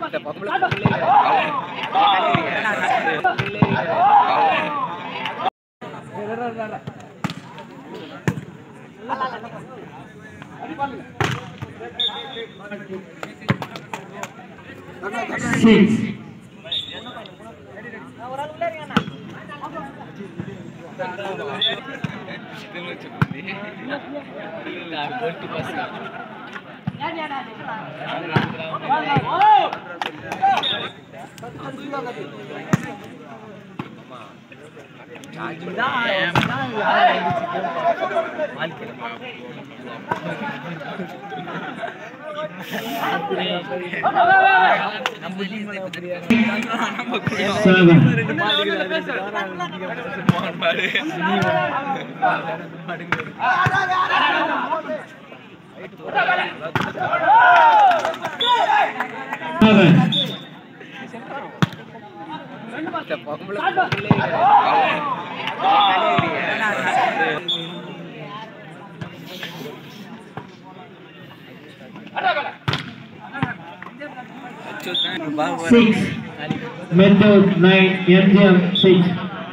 six, seven, seven, six, method nine, MGM six.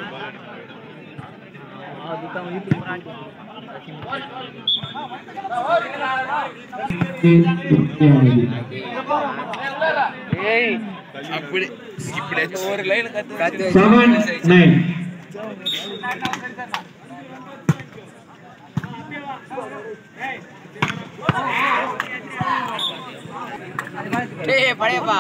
அப்படி இப்படி ஒரு லைன் கத்து Seven, nine. டேய் பழையப்பா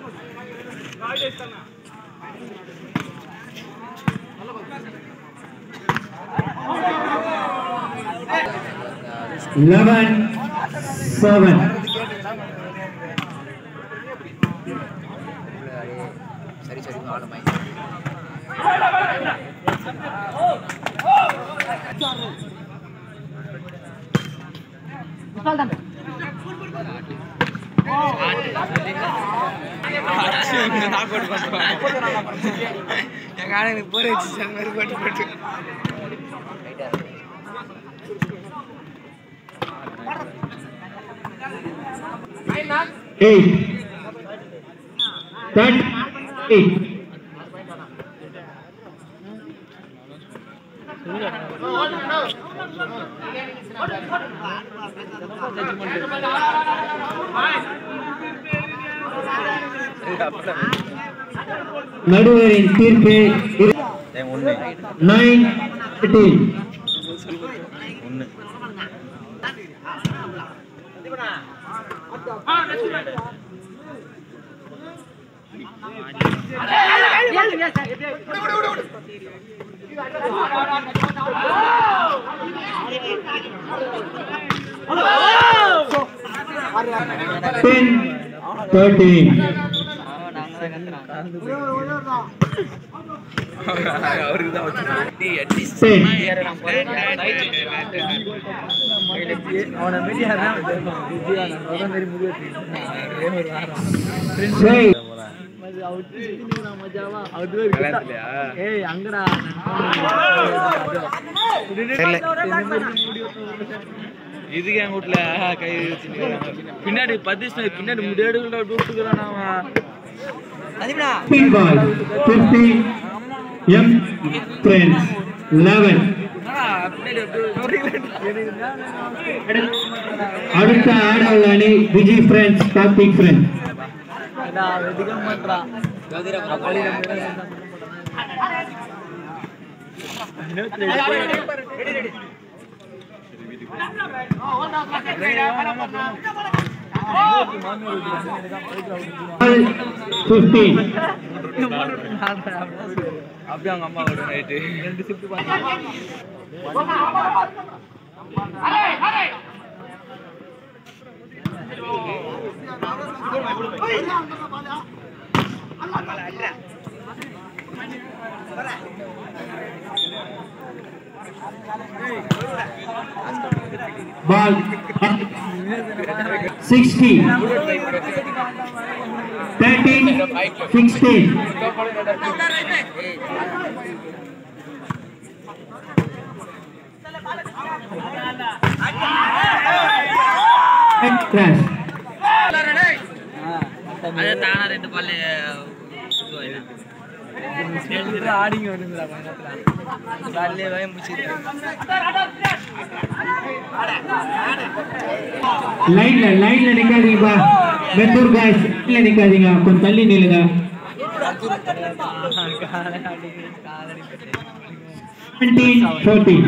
Eleven, seven. சரி சரி ஆளுமாய் எங்க ஆளுங்க போற வச்சு மாதிரி போட்டு போட்டு eight, that eight, நடுவரின் தீர்ப்பு நைன் எயிட்டீன் டென் தேர்ட்டீன் அவருக்கு தான் வச்சு அடி டென் Right. இதுக்கு என் வீட்டுல கை வச்சுட்டு பின்னாடி பத்து பின்னாடி முடியாடுகள விட்டுக்கிறான் அவன் Pinball 50 M friends 11 அடுத்த ஆடவர் அணி Vijay friends Karthik friends fifteen அப்படியே அவங்க அம்மா கூட நைட்டு ரெண்டு ஷிஃப்ட் பால் 60 13 16 crash அது தானா ரெண்டு பல்லு ஆடிங்க வருதுடா காலையிலே வயம் பிடிச்சிருக்கு லைன்ல லைன்ல நிக்காதீங்கப்பா மெத்தூர் காய்ஸ் லைன்ல நிக்காதீங்க கொஞ்சம் தள்ளி நில்லுங்க செவன்டீன் ஃபோர்டீன்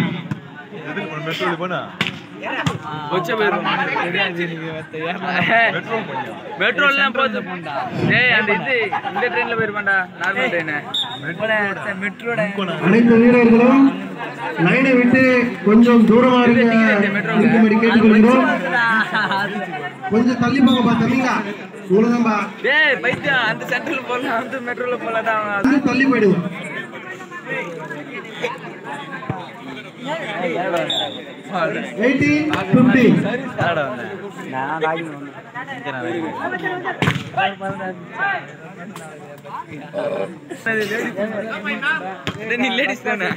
கொச்ச பேரு மெட்ரோல்லாம் போகுது டேய் அந்த இது இந்த ட்ரெயின்ல போயிருப்பான்டா நார்மல் ட்ரெயின் மெட்ரோட அனைத்து வீரர்களும் லைனை விட்டு கொஞ்சம் தூரமா இருக்க இருக்கும்படி கேட்டுக்கொள்கிறோம் கொஞ்சம் தள்ளி போங்கப்பா தம்பிங்களா இவ்வளவுதான்பா டேய் பைத்தியம் அந்த சென்ட்ரல்ல போலாம் அந்த மெட்ரோல போலாம் கொஞ்சம் தள்ளி போயிடுவோம் எயிட்டீன் பிப்டீன் நீ லேடிஸ் தானே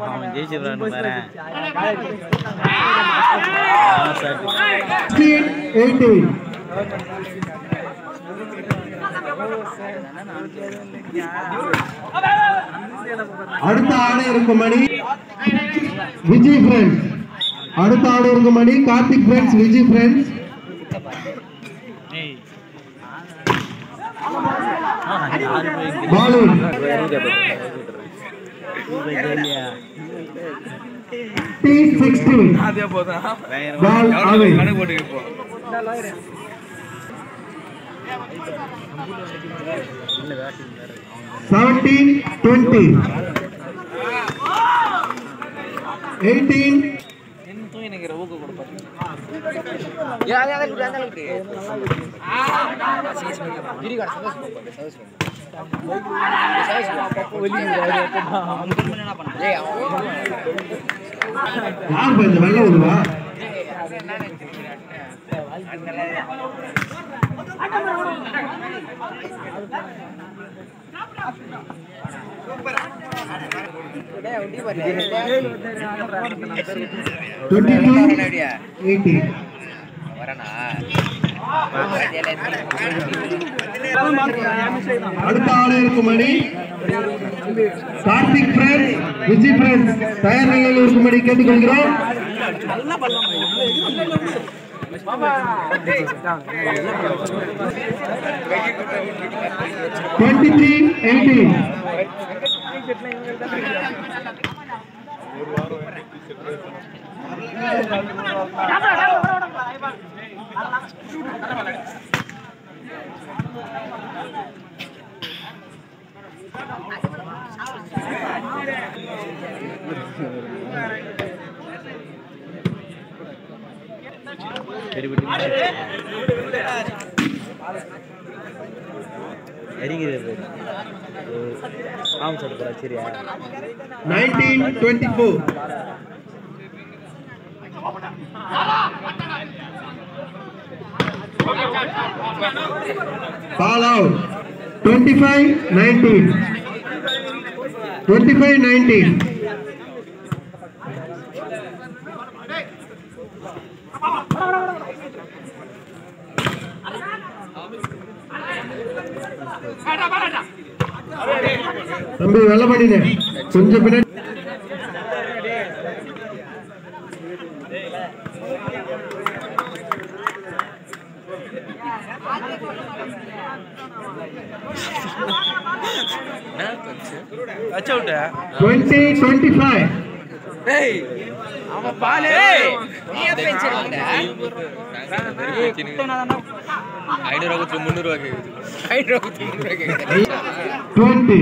எயிட்டீன் அடுத்த ஆடு இருக்கும் மணி விஜய் ஃப்ரெண்ட்ஸ் அடுத்த ஆடு இருக்கும் மணி Karthik friends Vijay friends ball டி சிக்ஸ்டீன் அதே போதும் பால் அவை கணக்கு போட்டு இப்போ செவன்டீன் டுவெண்ட்டி எயிட்டீன் யார் பா இந்த வெள்ள விடுவா டுவெண்ட்டி டூ எயிட்டீன் அடுத்த ஆடு இருக்கும் மணி கார்த்திக் ஃப்ரெண்ட்ஸ் விஜய் ஃப்ரெண்ட்ஸ் தயார் நிலையில் இருக்கும்படி கேட்டுக்கொள்கிறோம் twenty three eighteen nineteen twenty four Ball out. 25 19. 25 19. தம்பி வெள்ள பண்ணினேன் கொஞ்சம் பின்னாடி வச்ச விட்ட டுவெண்ட்டி டுவெண்ட்டி ஃபைவ் டேய் அவன் பாலே ஐநூறு கொடுத்து முந்நூறு ரூபா கேக்குது ஐநூறு கொடுத்து முந்நூறு ரூபா கேக்குது twenty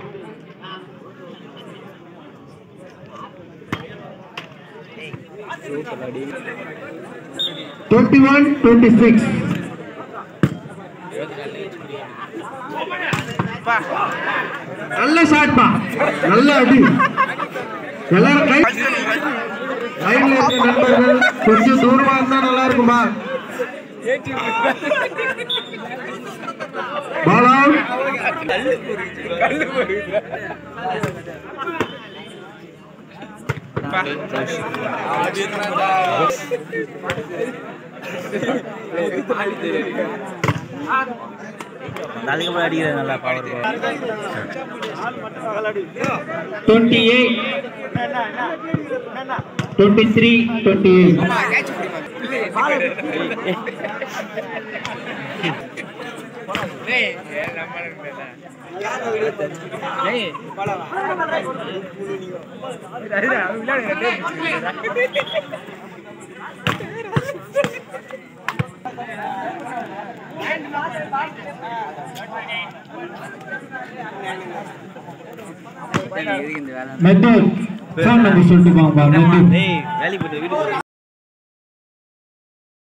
twenty one twenty six நல்ல ஷாட்பா நல்ல அடி எல்லாரும் கை லைன்ல இருக்க நண்பர்கள் கொஞ்சம் தூரமா இருந்தா நல்லா இருக்குமா பால் அவுட் அதுக்கப்புறம் அடிக்கிறது நல்லா power twenty eight twenty three twenty eight Mettur phone number சொல்லிட்டு போங்கப்பா மெத்தூர் டேய் வேலைக்கு போயிட்டு வீட்டுக்கு